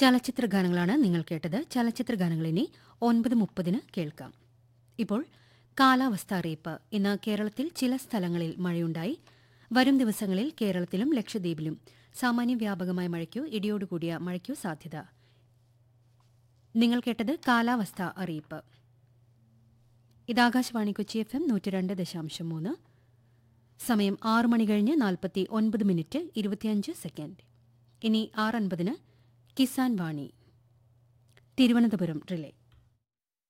ചലച്ചിത്ര ഗാനങ്ങളാണ് നിങ്ങൾ കേട്ടത് ചലച്ചിത്ര ഗാനങ്ങൾ ഇനി ഒൻപത് മുപ്പതിന് കേൾക്കാം ഇപ്പോൾ കാലാവസ്ഥ അറിയിപ്പ് ഇന്ന് കേരളത്തിൽ ചില സ്ഥലങ്ങളിൽ മഴയുണ്ടായി വരും ദിവസങ്ങളിൽ കേരളത്തിലും ലക്ഷദ്വീപിലും സാമാന്യ വ്യാപകമായ മഴയ്ക്കോ ഇടിയോടുകൂടിയ മഴയ്ക്കോ സാധ്യത നിങ്ങൾ കേട്ടത് കാലാവസ്ഥ അറിയിപ്പ് ഇത് ആകാശവാണി കൊച്ചി എഫ് എം നൂറ്റി രണ്ട് ദശാംശം മൂന്ന് സമയം ആറ് മണി കഴിഞ്ഞ് നാൽപ്പത്തി ഒൻപത് മിനിറ്റ് ഇരുപത്തിയഞ്ച് സെക്കൻഡ് ഇനി ആറ് അൻപതിന് കിസാൻ വാണി തിരുവനന്തപുരം റിലേ